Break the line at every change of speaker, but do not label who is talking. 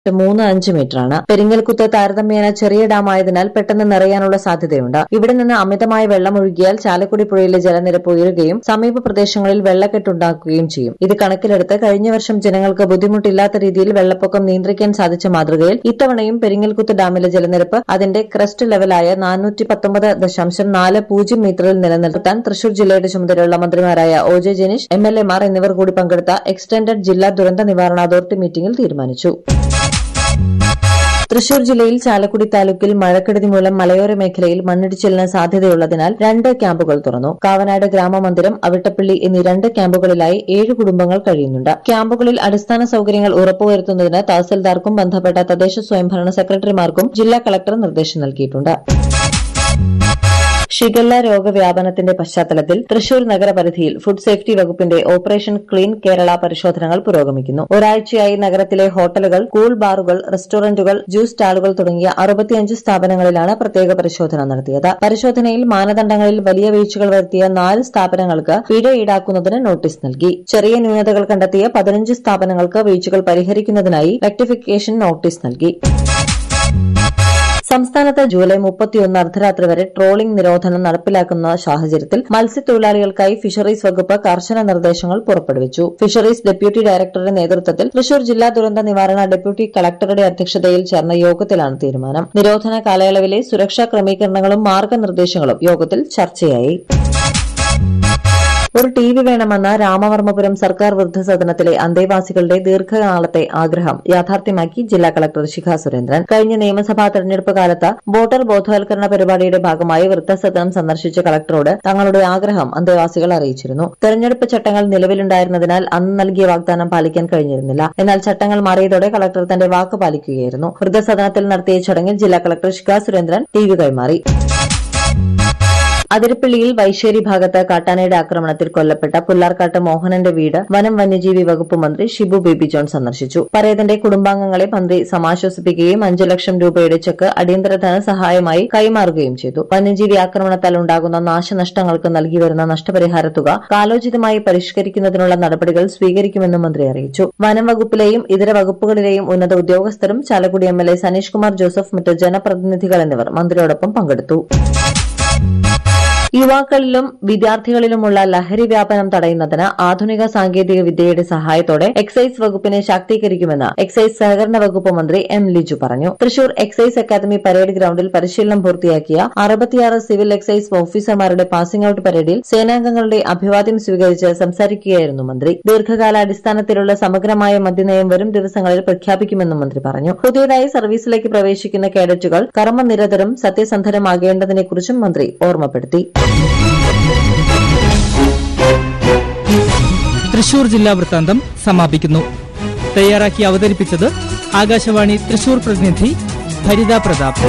മൂന്ന് അഞ്ച് മീറ്ററാണ് പെരിങ്ങൽകുത്ത് താരതമ്യേന ചെറിയ ഡാമായതിനാൽ പെട്ടെന്ന് നിറയാനുള്ള സാധ്യതയുണ്ട് ഇവിടെ നിന്ന് അമിതമായ വെള്ളം ഒഴുകിയാൽ ചാലക്കുടി പുഴയിലെ ജലനിരപ്പ് ഉയരുകയും സമീപ പ്രദേശങ്ങളിൽ വെള്ളക്കെട്ടുണ്ടാക്കുകയും ചെയ്യും ഇത് കണക്കിലെടുത്ത് കഴിഞ്ഞ വർഷം ജനങ്ങൾക്ക് ബുദ്ധിമുട്ടില്ലാത്ത രീതിയിൽ വെള്ളപ്പൊക്കം നിയന്ത്രിക്കാൻ സാധിച്ച മാതൃകയിൽ ഇത്തവണയും പെരിങ്ങൽകുത്ത് ഡാമിലെ ജലനിരപ്പ് അതിന്റെ ക്രസ്റ്റ് ലെവലായ നാനൂറ്റി പത്തൊമ്പത് ദശാംശം നാല് പൂജ്യം മീറ്ററിൽ നിലനിർത്താൻ തൃശൂർ ജില്ലയുടെ ചുമതലയുള്ള മന്ത്രിമാരായ O J Janeesh M L എമാർ എന്നിവർ കൂടി പങ്കെടുത്ത എക്സ്റ്റൻഡഡ് ജില്ലാ ദുരന്ത നിവാരണ അതോറിറ്റി മീറ്റിംഗിൽ തീരുമാനിച്ചു തൃശൂർ ജില്ലയിൽ ചാലക്കുടി താലൂക്കിൽ മഴക്കെടുതി മൂലം മലയോര മേഖലയിൽ മണ്ണിടിച്ചിലിന് സാധ്യതയുള്ളതിനാൽ രണ്ട് ക്യാമ്പുകൾ തുറന്നു കാവനാട് ഗ്രാമമന്ദിരം അവിട്ടപ്പള്ളി എന്നീ രണ്ട് ക്യാമ്പുകളിലായി ഏഴ് കുടുംബങ്ങൾ കഴിയുന്നുണ്ട് ക്യാമ്പുകളിൽ അടിസ്ഥാന സൌകര്യങ്ങൾ ഉറപ്പുവരുത്തുന്നതിന് തഹസിൽദാർക്കും ബന്ധപ്പെട്ട തദ്ദേശ സ്വയംഭരണ സെക്രട്ടറിമാർക്കും ജില്ലാ കളക്ടർ നിർദ്ദേശം നൽകിയിട്ടുണ്ട് ഷിഗല്ല രോഗവ്യാപനത്തിന്റെ പശ്ചാത്തലത്തിൽ തൃശൂർ നഗരപരിധിയിൽ ഫുഡ് സേഫ്റ്റി വകുപ്പിന്റെ ഓപ്പറേഷൻ ക്ലീൻ കേരള പരിശോധനകൾ പുരോഗമിക്കുന്നു ഒരാഴ്ചയായി നഗരത്തിലെ ഹോട്ടലുകൾ കൂൾ ബാറുകൾ റെസ്റ്റോറന്റുകൾ ജ്യൂസ് സ്റ്റാളുകൾ തുടങ്ങിയ അറുപത്തിയഞ്ച് സ്ഥാപനങ്ങളിലാണ് പ്രത്യേക പരിശോധന നടത്തിയത് പരിശോധനയിൽ മാനദണ്ഡങ്ങളിൽ വലിയ വീഴ്ചകൾ വരുത്തിയ നാല് സ്ഥാപനങ്ങൾക്ക് പിഴ ഈടാക്കുന്നതിന് നോട്ടീസ് നൽകി ചെറിയ ന്യൂനതകൾ കണ്ടെത്തിയ പതിനഞ്ച് സ്ഥാപനങ്ങൾക്ക് വീഴ്ചകൾ പരിഹരിക്കുന്നതിനായി റെക്ടിഫിക്കേഷൻ നോട്ടീസ് നൽകി സംസ്ഥാനത്ത് ജൂലൈ മുപ്പത്തിയൊന്ന് അർദ്ധരാത്രി വരെ ട്രോളിംഗ് നിരോധനം നടപ്പിലാക്കുന്ന സാഹചര്യത്തിൽ മത്സ്യത്തൊഴിലാളികൾക്കായി ഫിഷറീസ് വകുപ്പ് കർശന നിർദ്ദേശങ്ങൾ പുറപ്പെടുവിച്ചു ഫിഷറീസ് ഡെപ്യൂട്ടി ഡയറക്ടറുടെ നേതൃത്വത്തിൽ തൃശൂർ ജില്ലാ ദുരന്ത നിവാരണ ഡെപ്യൂട്ടി കളക്ടറുടെ അധ്യക്ഷതയിൽ ചേർന്ന യോഗത്തിലാണ് തീരുമാനം നിരോധന കാലയളവിലെ സുരക്ഷാ ക്രമീകരണങ്ങളും മാർഗനിർദ്ദേശങ്ങളും യോഗത്തിൽ ചർച്ചയായി ഒരു ടി വി വേണമെന്ന രാമവർമ്മപുരം സർക്കാർ വൃദ്ധസദനത്തിലെ അന്തേവാസികളുടെ ദീർഘകാലത്തെ ആഗ്രഹം യാഥാർത്ഥ്യമാക്കി ജില്ലാ കളക്ടർ ശിഖ സുരേന്ദ്രൻ കഴിഞ്ഞ നിയമസഭാ തെരഞ്ഞെടുപ്പ് കാലത്ത് വോട്ടർ ബോധവൽക്കരണ പരിപാടിയുടെ ഭാഗമായി വൃദ്ധസദനം സന്ദർശിച്ച കളക്ടറോട് തങ്ങളുടെ ആഗ്രഹം അന്തേവാസികൾ അറിയിച്ചിരുന്നു തെരഞ്ഞെടുപ്പ് ചട്ടങ്ങൾ നിലവിലുണ്ടായിരുന്നതിനാൽ അന്ന് നൽകിയ വാഗ്ദാനം പാലിക്കാൻ കഴിഞ്ഞിരുന്നില്ല എന്നാൽ ചട്ടങ്ങൾ മാറിയതോടെ കളക്ടർ തന്റെ വാക്ക് പാലിക്കുകയായിരുന്നു വൃദ്ധസദനത്തിൽ നടത്തിയ ചടങ്ങിൽ ജില്ലാ collector Shikha Surendran T V കൈമാറി അതിരപ്പള്ളിയിൽ വൈശ്ശേരി ഭാഗത്ത് കാട്ടാനയുടെ ആക്രമണത്തിൽ കൊല്ലപ്പെട്ട പുല്ലാർക്കാട്ട് മോഹനന്റെ വീട് വനം വന്യജീവി വകുപ്പ് മന്ത്രി ഷിബു ബേബി ജോൺ സന്ദർശിച്ചു പരേതന്റെ കുടുംബാംഗങ്ങളെ മന്ത്രി സമാശ്വസിപ്പിക്കുകയും അഞ്ചു ലക്ഷം രൂപയുടെ ചെക്ക് അടിയന്തര ധനസഹായമായി കൈമാറുകയും ചെയ്തു വന്യജീവി ആക്രമണത്താൽ ഉണ്ടാകുന്ന നാശനഷ്ടങ്ങൾക്ക് നൽകി വരുന്ന നഷ്ടപരിഹാര തുക കാലോചിതമായി പരിഷ്കരിക്കുന്നതിനുള്ള നടപടികൾ സ്വീകരിക്കുമെന്നും മന്ത്രി അറിയിച്ചു വനം വകുപ്പിലെയും ഇതര വകുപ്പുകളിലെയും ഉന്നത ഉദ്യോഗസ്ഥരും Chalakudy M L A Saneesh Kumar Joseph മറ്റ് ജനപ്രതിനിധികൾ എന്നിവർ മന്ത്രിയോടൊപ്പം പങ്കെടുത്തു യുവാക്കളിലും വിദ്യാർത്ഥികളിലുമുള്ള ലഹരി വ്യാപനം തടയുന്നതിന് ആധുനിക സാങ്കേതിക വിദ്യയുടെ സഹായത്തോടെ എക്സൈസ് വകുപ്പിനെ ശാക്തീകരിക്കുമെന്ന് എക്സൈസ് സഹകരണ വകുപ്പ് മന്ത്രി എം ലിജു പറഞ്ഞു തൃശൂർ എക്സൈസ് അക്കാദമി പരേഡ് ഗ്രൌണ്ടിൽ പരിശീലനം പൂർത്തിയാക്കിയ അറുപത്തിയാറ് സിവിൽ എക്സൈസ് ഓഫീസർമാരുടെ പാസിംഗ് ഔട്ട് പരേഡിൽ സേനാംഗങ്ങളുടെ അഭിവാദ്യം സ്വീകരിച്ച് സംസാരിക്കുകയായിരുന്നു മന്ത്രി ദീർഘകാലാടിസ്ഥാനത്തിലുള്ള സമഗ്രമായ മദ്യനയം വരും ദിവസങ്ങളിൽ പ്രഖ്യാപിക്കുമെന്നും മന്ത്രി പറഞ്ഞു പുതിയതായി സർവീസിലേക്ക് പ്രവേശിക്കുന്ന കേഡറ്റുകൾ കർമ്മനിരതരും സത്യസന്ധരുമാകേണ്ടതിനെക്കുറിച്ചും മന്ത്രി ഓർമ്മപ്പെടുത്തി
തൃശൂർ ജില്ലാ വൃത്താന്തം സമാപിക്കുന്നു തയ്യാറാക്കി അവതരിപ്പിച്ചത് ആകാശവാണി തൃശൂർ പ്രതിനിധി ഭരിത പ്രതാപ്